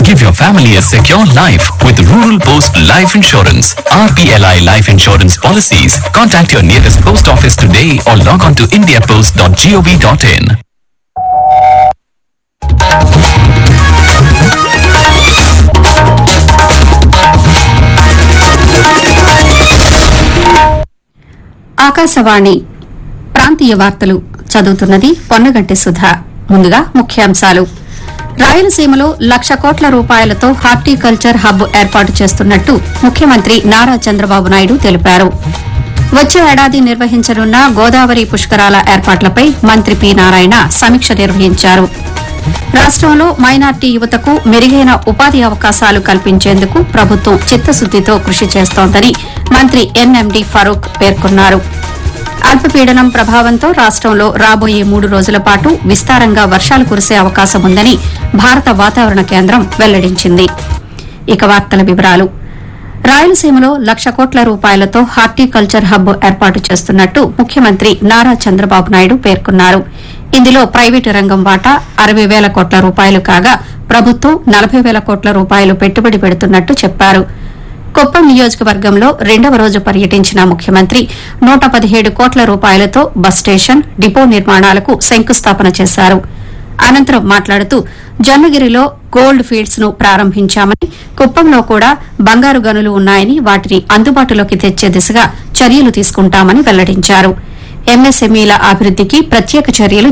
Give your family a secure life with Rural Post Life Insurance. RPLI Life Insurance policies. Contact your nearest post office today or log on to indiapost.gov.in. Akashvani ప్రాంతీయ వార్తలు చదువుతున్నది పొన్నగంటి సుధా ముందుగా ముఖ్యాంశాలు రాయలసీమలో లక్ష కోట్ల రూపాయలతో horticulture hub ఏర్పాటు చేస్తున్నట్టు ముఖ్యమంత్రి నారా చంద్రబాబు నాయుడు తెలిపారు వచ్చే ఏడాది నిర్వహించనున్న గోదావరి పుష్కరాల ఏర్పాట్లపై మంత్రి పి నారాయణ సమీక్ష నిర్వహించారు రాష్టంలో మైనార్టీ యువతకు మెరుగైన ఉపాధి అవకాశాలు కల్పించేందుకు ప్రభుత్వం చిత్తశుద్దితో కృషి చేస్తోందని మంత్రి ఎన్ఎండి ఫరూక్ పేర్కొన్నారు అల్పపీడనం ప్రభావంతో రాష్టంలో రాబోయే మూడు రోజుల పాటు విస్తారంగా వర్షాలు కురిసే అవకాశం ఉందని భారత వాతావరణ కేంద్రం వెల్లడించింది ఇక వార్తల వివరాలు రాయలసీమలో లక్ష కోట్ల రూపాయలతో హార్టికల్చర్ హబ్ ఏర్పాటు చేస్తున్నట్టు ముఖ్యమంత్రి నారా చంద్రబాబు నాయుడు పేర్కొన్నారు ఇందులో ప్రైవేటు రంగం వాటా అరవై వేల కోట్ల రూపాయలు కాగా ప్రభుత్వం నలభై వేల కోట్ల రూపాయలు పెట్టుబడి పెడుతున్నట్టు చెప్పారు కుప్పం నియోజకవర్గంలో రెండవ రోజు పర్యటించిన ముఖ్యమంత్రి నూట పదిహేడు కోట్ల రూపాయలతో బస్ స్టేషన్ డిపో నిర్మాణాలకు శంకుస్థాపన చేశారు అనంతరం మాట్లాడుతూ జొన్నగిరిలో గోల్డ్ ఫీల్డ్స్ ను ప్రారంభించామని కుప్పంలో కూడా బంగారు గనులు ఉన్నాయని వాటిని అందుబాటులోకి తెచ్చే దిశగా చర్యలు తీసుకుంటామని వెల్లడించారు ఎంఎస్ఎంఈల అభివృద్దికి ప్రత్యేక చర్యలు